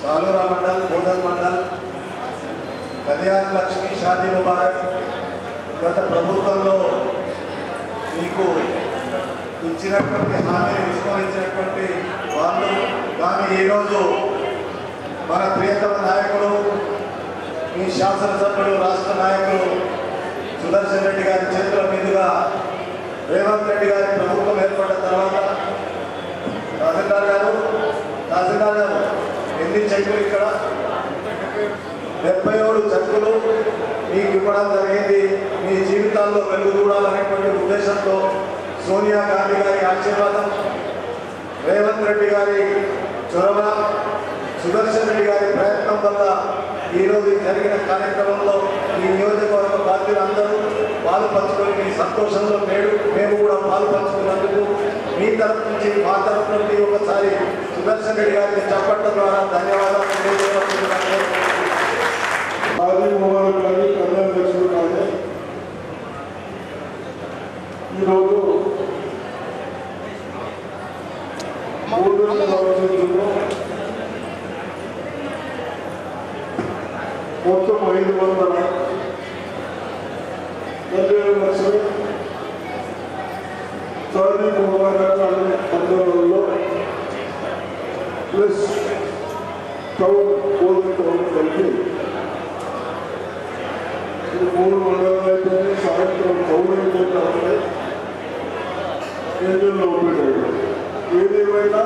सालोरा मंडल बोधन मंडल కళ్యాణ లక్ష్మి షాదీ ముబారక్ గత ప్రభుత్వంలో మీకు ఇచ్చినటువంటి హామీని విస్మరించినటువంటి వాళ్ళు కానీ ఈరోజు మన ప్రియతమ నాయకుడు మీ శాసనసభ్యుడు రాష్ట్ర నాయకుడు సుదర్శన్ రెడ్డి గారి చేతుల మీదుగా రేవంత్ రెడ్డి గారి ప్రభుత్వం ఏర్పడిన తర్వాత తహసీల్దార్ గారు తహసీల్దార్ గారు ఎన్ని చెక్కులు ఇక్కడ డెబ్బై ఏడు చెక్కులు మీకు ఇవ్వడం జరిగింది మీ జీవితాల్లో వెలుగు చూడాలనేటువంటి ఉద్దేశంతో సోనియా గాంధీ గారి ఆశీర్వాదం రేవంత్ రెడ్డి గారి చొరవ సుదర్శన్ రెడ్డి గారి ప్రయత్నం వల్ల ఈరోజు ఈ జరిగిన కార్యక్రమంలో ఈ నియోజకవర్గ బాధ్యులందరూ పాలు పంచుకొని మీ సంతోషంలో నేడు మేము కూడా పాలు పంచుకున్నందుకు మీ తరఫు నుంచి మా తరఫు నుండి ఒకసారి సుదర్శన్ రెడ్డి గారికి చెప్పడం ద్వారా ధన్యవాదాలు తెలియజేయడం ఆది ముబారక్ కానీ కళ్యాణ లక్ష్మి కానీ ఈరోజు మూడు వేల సంవత్సరంలో మొత్తం ఐదు వందల కళ్యాణ లక్ష్మి సాది ముబారక్ అనే అందరంలో ప్లస్ టౌన్ ఓల్డ్ టౌన్ కలిపి ఇది మూడు మండలాలు అయిపోయి సాయంత్రం పౌరైపోతా ఉంటాయి కేంద్రంలో ఓపెన్ అయ్యాయి ఏదేమైనా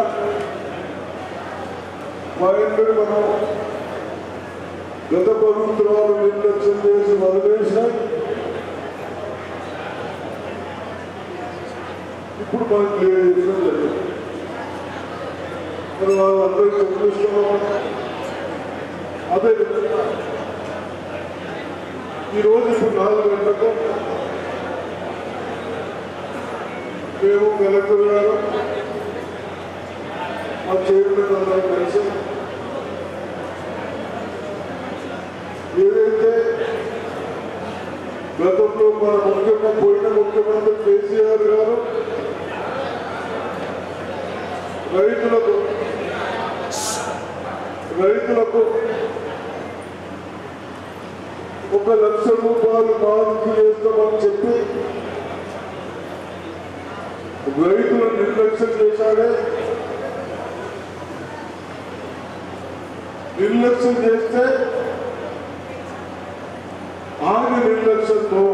మైండ్ మనం గత ప్రభుత్వాలు నిర్లక్ష్యం చేసి వదిలేసినాయి ఇప్పుడు మనం క్లియర్ చేయడం లేదు మరి వాళ్ళందరూ చెప్పిస్తున్నాం అదే విధంగా ఈరోజు ఇప్పుడు నాలుగు గంటలకు మేము కలెక్టర్ గారు మా చైర్మన్ అందరం కలిసి ఏదైతే గతంలో మన ముఖ్యమంత్రి పోయిన ముఖ్యమంత్రి కేసీఆర్ గారు రైతులకు రైతులకు ఒక లక్ష రూపాయలు మాఫీ చేస్తామని చెప్పి రైతులు నిర్లక్ష్యం చేశాడే నిర్లక్ష్యం చేస్తే ఆయన నిర్లక్ష్యంతో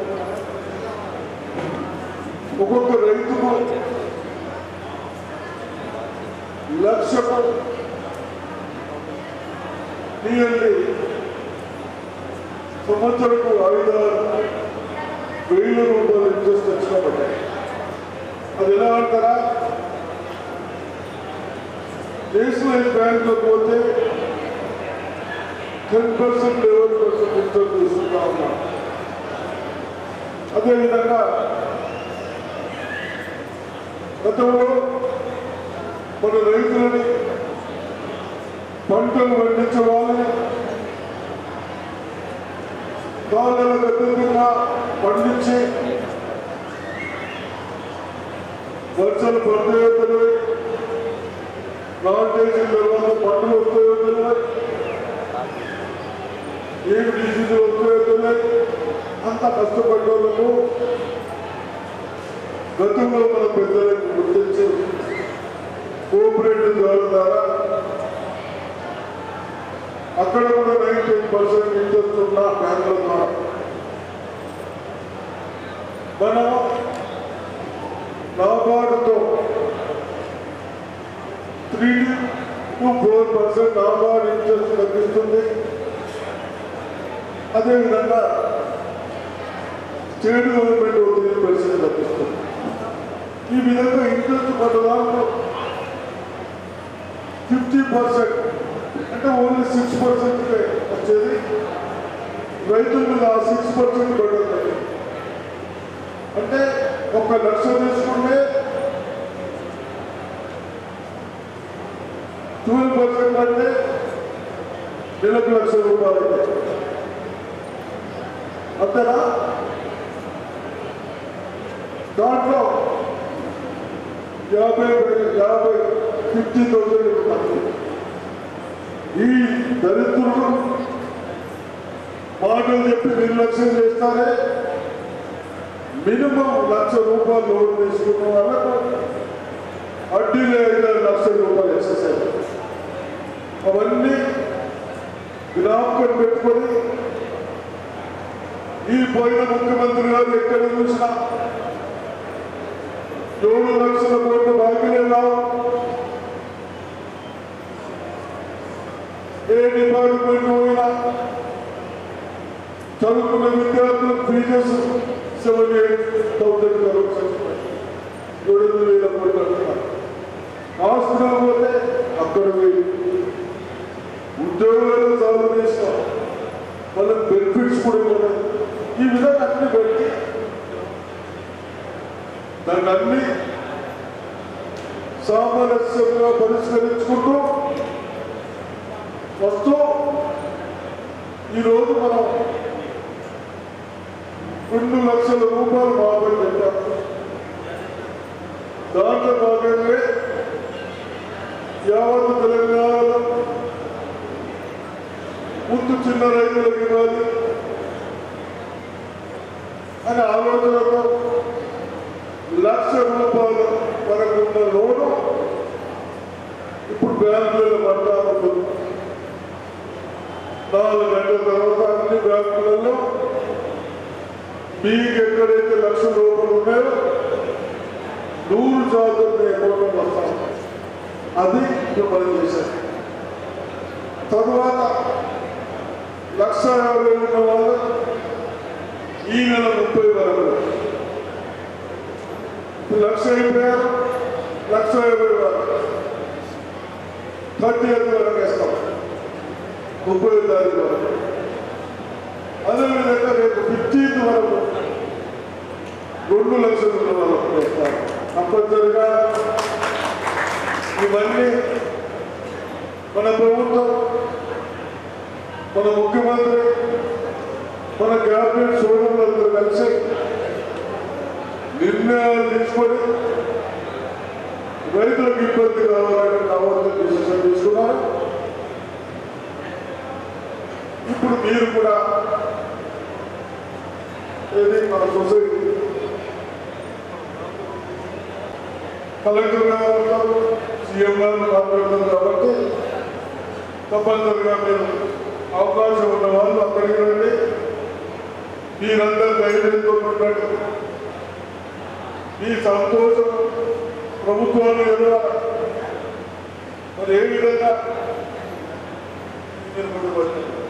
ఒక్కొక్క రైతుకు లక్షకు నియర్లీ సంవత్సరకు ఐదారు వెయ్యి రూపాయలు ఇంట్రెస్ట్ వచ్చినప్పుడు అది ఎలా అంటారా నేషనల్ బ్యాంక్లో పోతే ten percent eleven percent interest తీసుకుంటా ఉన్నాం అదేవిధంగా గతంలో మన రైతులని పంటలు పండించే వాళ్ళని కాళ్ళకు అతీతంగా పండించి వర్షాలు పడతాయో తెలియదు ప్లాంటేషన్ తర్వాత పంటలు వస్తాయో తెలియదు ఏం డిసీజులు వస్తాయో తెలియదు అంత కష్టపడ్డ వాళ్ళకు గతంలో మన పెద్దలకు గుర్తించి కోఆపరేటివ్ ద్వారా ద్వారా అక్కడ కూడా నైన్టీన్ పర్సెంట్ ఇంట్రెస్ట్ ఉన్న బ్యాంకుల ద్వారా మనం నాబార్డుతో three to four percent NABARD interest లభిస్తుంది అదేవిధంగా స్టేట్ గవర్నమెంట్ త్రీ పర్సెంట్ లభిస్తుంది ఈ విధంగా ఇంట్రెస్ట్ పడ్డదాంట్లో ఫిఫ్టీ పర్సెంట్ అంటే ఓన్లీ సిక్స్ పర్సెంట్ వచ్చేది రైతుల మీద ఆ సిక్స్ పర్సెంట్ పడుతుంది అంటే ఒక లక్ష తీసుకుంటే ట్వెల్వ్ పర్సెంట్ అంటే నెలకు లక్ష రూపాయలు అవుతాయి. అంతేనా దాంట్లో యాభై యాభై ఫిఫ్టీ థౌసండ్ ఈ దరిద్రులు మాటలు చెప్పి నిర్లక్ష్యం చేస్తారే మినిమం లక్ష రూపాయలు లోన్ తీసుకున్న వాళ్ళకు వడ్డీలో ఐదారు లక్షల రూపాయలు ఎక్సర్సైజ్ అవన్నీ జ్ఞాపకం పెట్టుకొని ఈ పోయిన ముఖ్యమంత్రి గారు ఎక్కడ చూసినా ఏడు లక్షల కోట్ల బాకీలే రావు ఏ డిపార్ట్మెంట్ పోయినా చదువుకున్న విద్యార్థుల fees seven eight thousand crores ఏడు ఎనిమిది వేల కోట్లు అంటున్నారు హాస్పిటల్ పోతే అక్కడ పోయి ఉద్యోగులను సాల్వ్ చేస్తాం వాళ్ళకి బెనిఫిట్స్ కూడా ఇవ్వలేదు ఈ విధంగా అన్ని పెట్టి దాన్ని అన్ని సామరస్యంగా పరిష్కరించుకుంటూ వస్తూ ఈరోజు మనం రెండు లక్షల రూపాయలు మాపడి పెట్టాం దాంట్లో భాగంగా యావత్ తెలంగాణలో ముందు చిన్న రైతులకు ఇవ్వాలి అని ఆలోచనతో లక్ష రూపాయల వరకు ఉన్న లోను ఇప్పుడు బ్యాంకులలో పడతా ఉంటుంది నాలుగు గంటల తర్వాత అన్ని బ్యాంకులలో మీకు ఎక్కడైతే లక్ష రూపాయలు ఉన్నాయో నూరు శాతం మీ అకౌంట్లో వస్తాం అది ఇప్పుడు మనం చేశాం తరువాత లక్ష యాభై ఉన్న వాళ్ళు ఈ నెల ముప్పై వరకు ఇప్పుడు లక్ష అయిపోయారు లక్ష యాభై వరకు థర్టీ ఎయిత్ వరకు వేస్తాం ముప్పై తారీఖు వరకు అదేవిధంగా రేపు ఫిఫ్టీన్త్ వరకు రెండు లక్షలు ఉన్న వాళ్ళకు వేస్తాం కంపల్సరిగా ఇవన్నీ మన ప్రభుత్వం మన ముఖ్యమంత్రి మన క్యాబినెట్ సోదరులందరూ కలిసి నిర్ణయాలు తీసుకొని రైతులకు ఇబ్బంది కావాలని కావాలని డిసిషన్ తీసుకున్నారు ఇప్పుడు మీరు కూడా ఏది మన సొసైటీ కలెక్టర్ గారు ఉంటారు సీఎం గారు మాట్లాడతారు కాబట్టి తప్పనిసరిగా మీరు అవకాశం ఉన్న వాళ్ళు అక్కడికి రండి మీరందరూ ధైర్యంతో ఉండండి మీ సంతోషం ప్రభుత్వాన్ని ఎదుర మరి ఏ విధంగా మీరు ముందుకు వచ్చారు